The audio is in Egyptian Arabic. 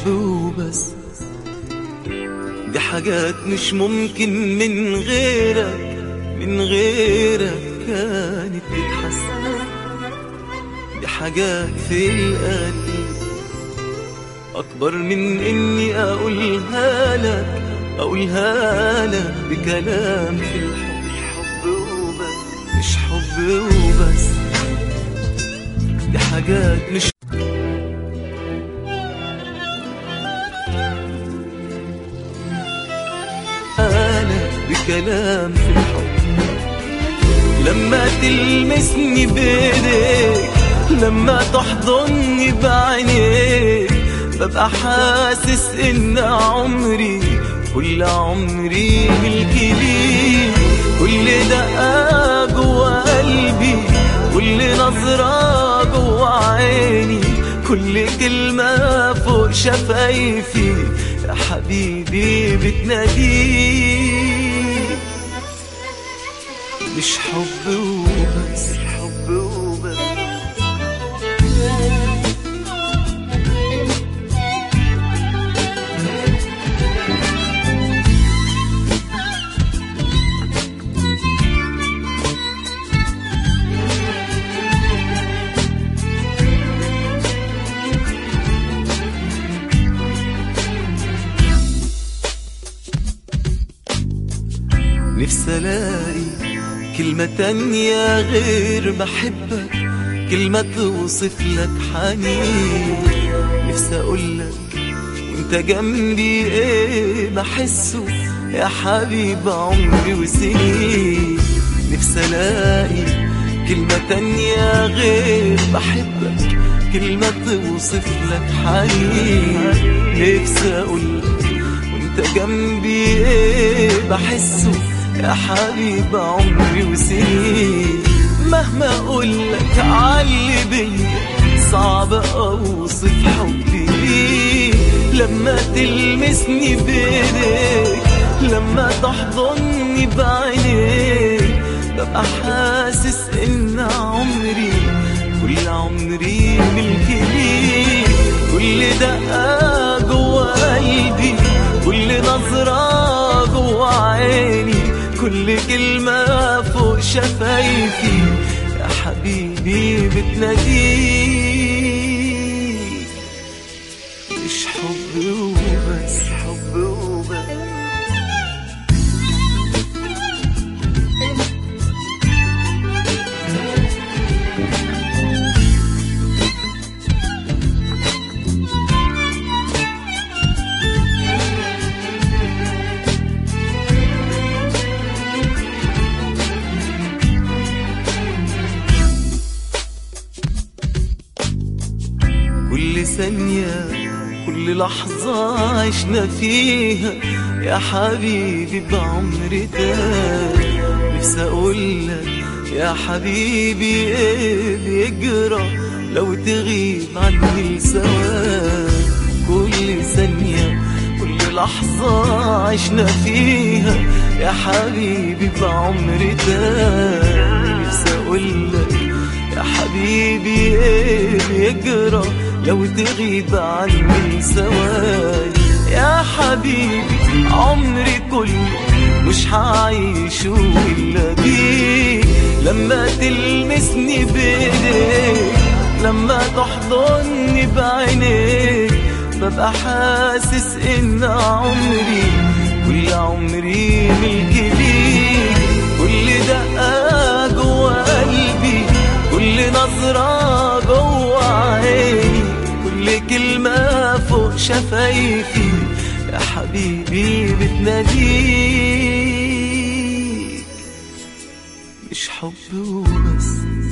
حب وبس دي حاجات مش ممكن من غيرك من غيرك كانت تتحسن دي حاجات في القلب أكبر من إني أقولها لك أقولها لك بكلام في الحب حب وبس مش حب وبس دي حاجات مش أنا بكلام في الحب لما تلمسني بإيديك لما تحضني بعينيك ببقى حاسس إن عمري كل عمري ملكي ليك كل دقة جوا قلبي كل نظرة جوا عيني كل كلمة فوق شفايفي يا حبيبي بتناديك مش حب وبس حب وبس نفسي الاقي كلمة تانية غير بحبك كلمة توصف لك حنين نفسي اقولك وانت جنبي ايه بحسه يا حبيب عمري وسنين نفسي الاقي كلمة تانية غير بحبك كلمة توصف لك حنين نفسي اقولك وانت جنبي ايه بحسه يا حبيب عمري وسنين مهما اقولك علي بيا صعب اوصف حبي ليك لما تلمسني بايديك لما تحضني بعينيك ببقى حاسس ان عمري كل عمري ملكي ليك كل دقة جوا قلبي كل نظرة جوا عيني كل كلمة فوق شفايفي يا حبيبي بتناديك مش حب وبس حب وبس كل ثانية كل لحظة عشنا فيها يا حبيبي بعمر ده نفسي أقولك يا حبيبي إيه بيجرى لو تغيب عني لسوا كل ثانية كل لحظة عشنا فيها يا حبيبي بعمر ده نفسي أقولك يا حبيبي ايه بيجرى لو تغيب عني ثواني يا حبيبي عمري كله مش هعيشه الا بيك لما تلمسني بايديك لما تحضني بعينيك ببقى حاسس ان عمري كل عمري ملكي ليك كل دقة جوا قلبي كل نظرة جوا عيني كل كلمة فوق شفايفي يا حبيبي بتناديك مش حب وبس